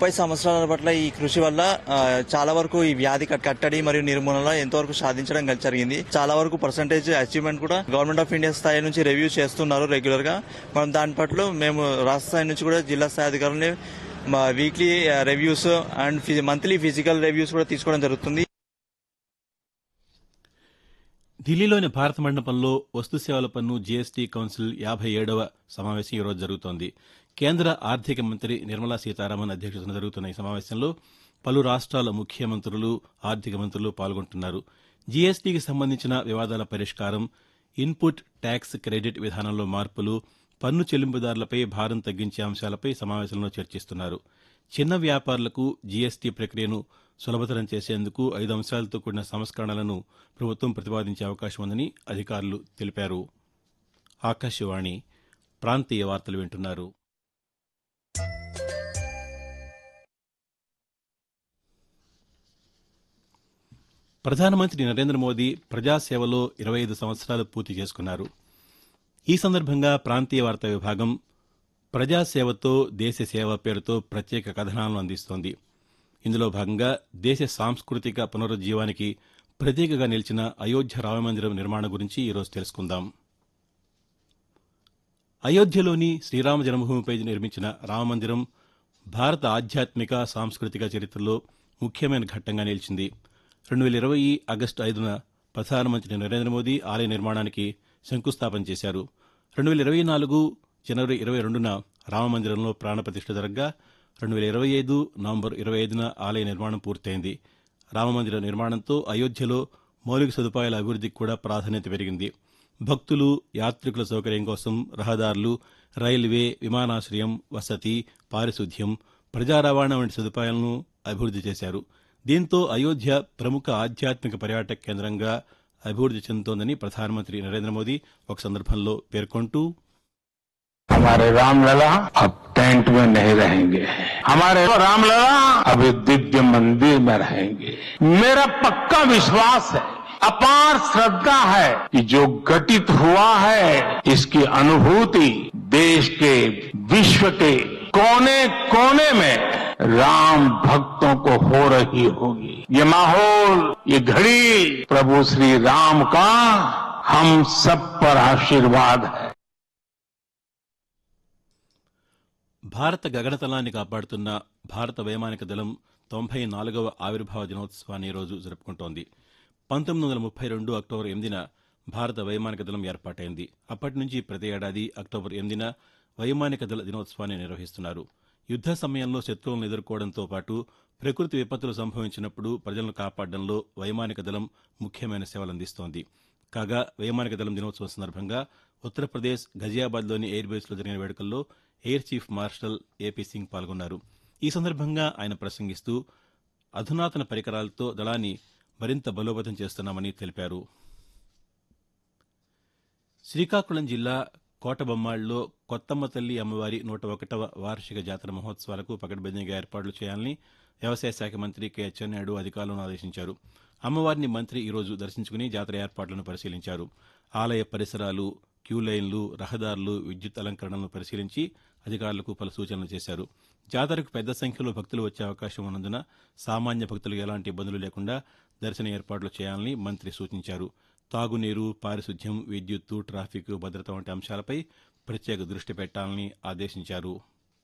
ముప్పై సంవత్సరాల పట్ల ఈ కృషి వల్ల ఆ, చాలా వరకు ఈ వ్యాధి కట్- కట్టడి మరియు నిర్మూలన ఎంతవరకు సాధించడం గ- జరిగింది చాలా వరకు పర్సంటేజ్ అచీవ్మెంట్ కూడా గవర్నమెంట్ ఆఫ్ ఇండియా స్థాయి నుంచి రివ్యూ చేస్తున్నారు రెగ్యులర్ గా మనం దాని పట్ల మేము రాష్ట్ర స్థాయి నుంచి కూడా జిల్లా స్థాయి అధికారులని weekly reviews and monthly physical reviews కూడా తీసుకోవడం జరుగుతుంది ఢిల్లీలోని భారత మండపంలో వస్తు సేవల పన్ను జీఎస్టీ కౌన్సిల్ యాభై ఏడవ సమావేశం ఈరోజు జరుగుతోంది కేంద్ర ఆర్థిక మంత్రి నిర్మలా సీతారామన్ అధ్యక్షతన జరుగుతున్న ఈ సమావేశంలో పలు రాష్ట్రాల ముఖ్యమంత్రులు ఆర్థిక మంత్రులు పాల్గొంటున్నారు జీఎస్టీకి సంబంధించిన వివాదాల పరిష్కారం ఇన్పుట్ ట్యాక్స్ క్రెడిట్ విధానంలో మార్పులు పన్ను చెల్లింపుదారులపై భారం తగ్గించే అంశాలపై సమావేశంలో చర్చిస్తున్నారు చిన్న వ్యాపారులకు జీఎస్టీ ప్రక్రియను సులభతరం చేసేందుకు ఐదు అంశాలతో కూడిన సంస్కరణలను ప్రభుత్వం ప్రతిపాదించే అవకాశం ఉందని అధికారులు తెలిపారు ఆకాశవాణి ప్రాంతీయ వార్తలు వింటున్నారు ప్రధానమంత్రి నరేంద్ర మోదీ ప్రజాసేవలో ఇరవై ఐదు సంవత్సరాలు పూర్తి చేసుకున్నారు ఈ సందర్భంగా ప్రాంతీయ వార్తా విభాగం ప్రజాసేవతో దేశ సేవ పేరుతో ప్రత్యేక కథనాలను అందిస్తోంది ఇందులో భాగంగా దేశ సాంస్కృతిక పునరుజ్జీవానికి ప్రతీకగా నిలిచిన అయోధ్య రామమందిరం నిర్మాణం గురించి ఈరోజు తెలుసుకుందాం అయోధ్యలోని శ్రీరామ జన్మభూమిపై నిర్మించిన రామమందిరం భారత ఆధ్యాత్మిక సాంస్కృతిక చరిత్రలో ముఖ్యమైన ఘట్టంగా నిలిచింది రెండు వేల ఇరవై ఆగస్టు ఐదున ప్రధానమంత్రి నరేంద్ర మోదీ ఆలయ నిర్మాణానికి శంకుస్థాపన చేశారు రెండు వేల ఇరవై నాలుగు జనవరి ఇరవై రెండున రామమందిరంలో ప్రాణప్రతిష్ఠ జరగ్గా రెండు వేల ఇరవై ఐదు నవంబర్ ఇరవై ఐదున ఆలయ నిర్మాణం పూర్తయింది రామమందిర నిర్మాణంతో అయోధ్యలో మౌలిక సదుపాయాల అభివృద్ధికి కూడా ప్రాధాన్యత పెరిగింది భక్తులు యాత్రికుల సౌకర్యం కోసం రహదారులు రైల్వే విమానాశ్రయం వసతి పారిశుద్ధ్యం ప్రజా రవాణా వంటి సదుపాయాలను అభివృద్ధి చేశారు దీంతో అయోధ్య ప్రముఖ ఆధ్యాత్మిక పర్యాటక కేంద్రంగా అభివృద్ధి చెందుతోందని ప్రధానమంత్రి నరేంద్ర మోదీ ఒక సందర్భంలో పేర్కొంటూ हमारे रामलला अब टेंट में नहीं रहेंगे हमारे रामलला अब एक दिव्य मंदिर में रहेंगे मेरा पक्का विश्वास है अपार श्रद्धा है कि जो घटित हुआ है इसकी अनुभूति देश के विश्व के कोने कोने में राम भक्तों को हो रही होगी ये माहौल ये घड़ी प्रभु श्री राम का हम सब पर आशीर्वाद है భారత గగనతలాన్ని కాపాడుతున్న భారత వైమానిక దళం తొంభై నాలుగవ ఆవిర్భావ దినోత్సవాన్ని ఈ రోజు జరుపుకుంటోంది పంతొమ్మిది వందల ముప్పై రెండు అక్టోబర్ ఎనిమిదిన భారత వైమానిక దళం ఏర్పాటైంది అప్పటి నుంచి ప్రతి ఏడాది అక్టోబర్ ఎనిమిదిన వైమానిక దళ దినోత్సవాన్ని నిర్వహిస్తున్నారు యుద్ద సమయంలో శత్రువులను ఎదుర్కోవడంతో పాటు ప్రకృతి విపత్తులు సంభవించినప్పుడు ప్రజలను కాపాడడంలో వైమానిక దళం ముఖ్యమైన సేవలందిస్తోంది కాగా వైమానిక దళం దినోత్సవం సందర్భంగా ఉత్తరప్రదేశ్ గజియాబాద్లోని ఎయిర్ బేస్లో జరిగిన వేడుకల్లో air chief marshal AP Singh పాల్గొన్నారు ఈ సందర్భంగా ఆయన ప్రసంగిస్తూ అధునాతన పరికరాలతో దళాన్ని మరింత బలోపేతం చేస్తున్నామని తెలిపారు శ్రీకాకుళం జిల్లా కోటబొమ్మాళ్ళలో కొత్తమ్మ తల్లి అమ్మవారి నూట ఒకటవ వార్షిక జాతర మహోత్సవాలకు పకడ్బందీగా ఏర్పాట్లు చేయాలని వ్యవసాయ శాఖ మంత్రి కె అచ్చెన్నాయుడు అధికారులను ఆదేశించారు అమ్మవారిని మంత్రి ఈరోజు దర్శించుకుని జాతర ఏర్పాట్లను పరిశీలించారు ఆలయ పరిసరాలు క్యూ లైన్లు రహదారులు విద్యుత్ అలంకరణలను పరిశీలించి అధికారులకు పలు సూచనలు చేశారు జాతరకు పెద్ద సంఖ్యలో భక్తులు వచ్చే అవకాశం ఉన్నందున సామాన్య భక్తులకు ఎలాంటి ఇబ్బందులు లేకుండా దర్శన ఏర్పాట్లు చేయాలని మంత్రి సూచించారు తాగునీరు పారిశుద్ధ్యం విద్యుత్తు ట్రాఫిక్ భద్రత వంటి అంశాలపై ప్రత్యేక దృష్టి పెట్టాలని ఆదేశించారు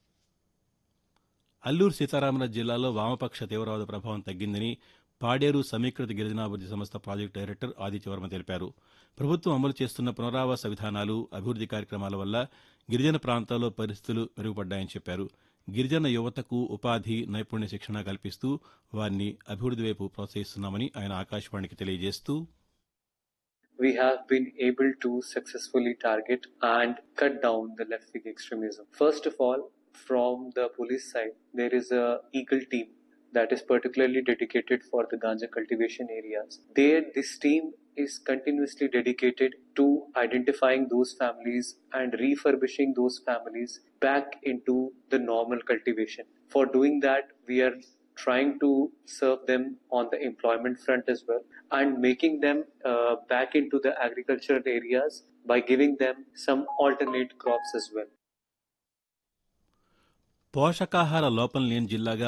అల్లూరు సీతారామరాజు జిల్లాలో వామపక్ష తీవ్రవాద ప్రభావం తగ్గిందని పాడేరు సమీకృత గిరిజనాభివృద్ధి సంస్థ ప్రాజెక్టు డైరెక్టర్ ఆదిత్యవర్మ తెలిపారు ప్రభుత్వం అమలు చేస్తున్న పునరావాస విధానాలు అభివృద్ది కార్యక్రమాల వల్ల గిరిజన ప్రాంతాల్లో పరిస్థితులు మెరుగుపడ్డాయని చెప్పారు గిరిజన యువతకు ఉపాధి నైపుణ్య శిక్షణ కల్పిస్తూ వారిని అభివృద్ది వైపు ప్రోత్సహిస్తున్నామని ఆయన ఆకాశవాణికి తెలియజేస్తూ we have been able to successfully target and cut down the left wing extremism. First of all, from the police side, there is a Eagle team that is particularly dedicated for the ganja cultivation areas. There, this team is continuously dedicated to identifying those families and refurbishing those families back into the normal cultivation. For doing that, we are trying to serve them on the employment front as well and making them uh, back into the agricultural areas by giving them some alternate crops as well. పోషకాహార లోపం లేని జిల్లాగా